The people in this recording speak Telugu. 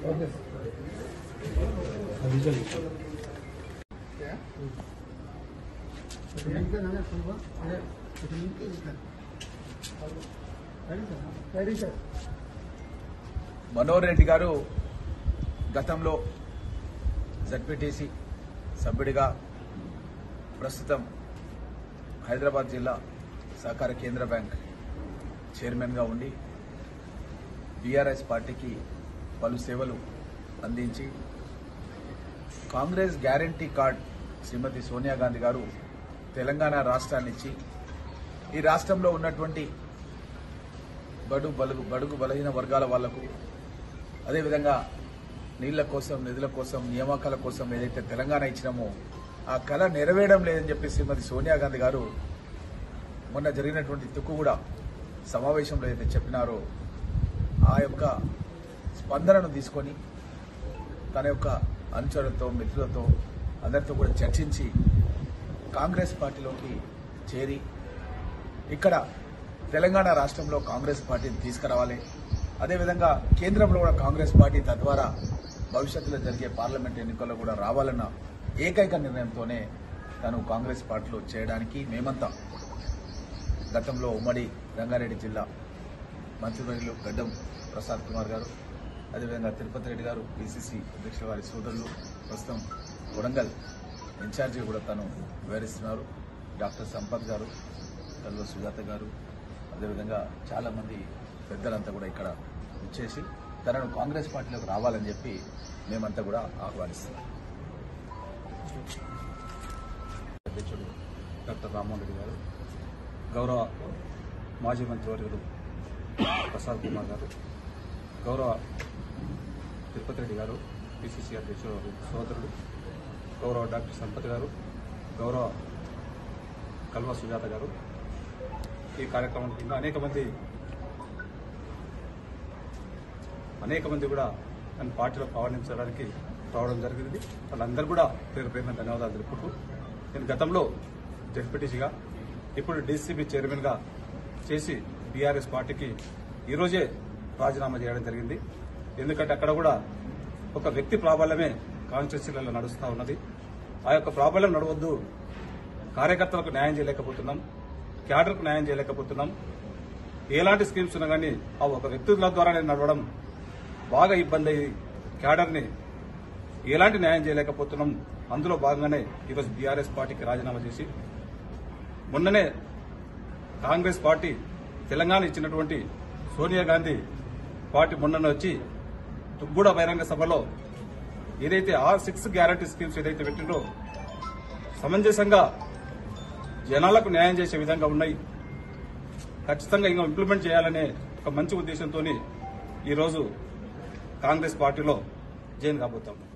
okay ready sir Manohar Reddy garu గతంలో జడ్పీటీసీ సభ్యుడిగా ప్రస్తుతం హైదరాబాద్ జిల్లా సహకార కేంద్ర బ్యాంక్ చైర్మన్గా ఉండి బీఆర్ఎస్ పార్టీకి పలు సేవలు అందించి కాంగ్రెస్ గ్యారంటీ కార్డ్ శ్రీమతి సోనియా గాంధీ గారు తెలంగాణ రాష్ట్రాన్ని ఇచ్చి ఈ రాష్ట్రంలో ఉన్నటువంటి బడు బలుగు బడుగు బలహీన వర్గాల వాళ్లకు అదేవిధంగా నీళ్ల కోసం నిధుల కోసం నియామకాల కోసం ఏదైతే తెలంగాణ ఇచ్చినామో ఆ కళ నెరవేరడం లేదని చెప్పి శ్రీమతి సోనియా గాంధీ గారు మొన్న జరిగినటువంటి తుక్కుగూడ సమావేశంలో ఏదైతే చెప్పినారో ఆ యొక్క స్పందనను తీసుకొని తన యొక్క అనుచరులతో మిత్రులతో అందరితో కూడా చర్చించి కాంగ్రెస్ పార్టీలోకి చేరి ఇక్కడ తెలంగాణ రాష్ట్రంలో కాంగ్రెస్ పార్టీని తీసుకురావాలి అదేవిధంగా కేంద్రంలో కూడా కాంగ్రెస్ పార్టీ తద్వారా భవిష్యత్తులో జరిగే పార్లమెంట్ ఎన్నికల్లో కూడా రావాలన్న ఏకైక నిర్ణయంతోనే తను కాంగ్రెస్ పార్టీలో చేయడానికి మేమంతా గతంలో ఉమ్మడి రంగారెడ్డి జిల్లా మంత్రివర్యులు గడ్డం ప్రసాద్ కుమార్ గారు అదేవిధంగా తిరుపతి రెడ్డి గారు పిసిసి అధ్యక్షుల వారి సోదరులు ప్రస్తుతం వరంగల్ ఇన్ఛార్జి కూడా తను వివరిస్తున్నారు డాక్టర్ సంపత్ గారు కల్వ సుజాత గారు అదేవిధంగా చాలా మంది పెద్దలంతా కూడా ఇక్కడ వచ్చేసి తనను కాంగ్రెస్ పార్టీలోకి రావాలని చెప్పి మేమంతా కూడా ఆహ్వానిస్తున్నాం అధ్యక్షుడు డాక్టర్ రామ్మోహన్ రెడ్డి గారు గౌరవ మాజీ మంత్రివర్యులు ప్రసాద్ కుమార్ గారు గౌరవ తిరుపతి రెడ్డి గారు పిసిసి అధ్యక్షుడు సోదరుడు గౌరవ డాక్టర్ సంపత్ గారు గౌరవ కల్వ సుజాత గారు ఈ కార్యక్రమానికి ఇంకా అనేక మంది అనేక మంది కూడా నన్ను పార్టీలో ఆహ్వానించడానికి రావడం జరిగింది వాళ్ళందరూ కూడా పేరు పేరున ధన్యవాదాలు తెలుపుకుంటూ నేను గతంలో జడ్పీటీసీగా ఇప్పుడు డీసీబీ చైర్మన్గా చేసి బీఆర్ఎస్ పార్టీకి ఈరోజే రాజీనామా చేయడం జరిగింది ఎందుకంటే అక్కడ కూడా ఒక వ్యక్తి ప్రాబల్యమే కాన్స్టిట్యూన్సీలలో నడుస్తూ ఉన్నది ఆ యొక్క ప్రాబల్యం నడవద్దు కార్యకర్తలకు న్యాయం చేయలేకపోతున్నాం క్యాడర్కు న్యాయం చేయలేకపోతున్నాం ఎలాంటి స్కీమ్స్ ఉన్నా కానీ ఆ ఒక వ్యక్తుల ద్వారానే నడవడం బాగా ఇబ్బంది అయ్యి క్యాడర్ని ఎలాంటి న్యాయం చేయలేకపోతున్నాం అందులో భాగంగానే ఈరోజు బీఆర్ఎస్ పార్టీకి రాజీనామా చేసి మొన్ననే కాంగ్రెస్ పార్టీ తెలంగాణ ఇచ్చినటువంటి సోనియా గాంధీ పార్టీ మొన్న వచ్చి తుగ్గూడ బహిరంగ సభలో ఏదైతే ఆ సిక్స్ గ్యారంటీ స్కీమ్స్ ఏదైతే పెట్టిందో సమంజసంగా జనాలకు న్యాయం చేసే విధంగా ఉన్నాయి ఖచ్చితంగా ఇంకా ఇంప్లిమెంట్ చేయాలనే ఒక మంచి ఉద్దేశంతో ఈరోజు కాంగ్రెస్ పార్టీలో జైన్ కాబోతాం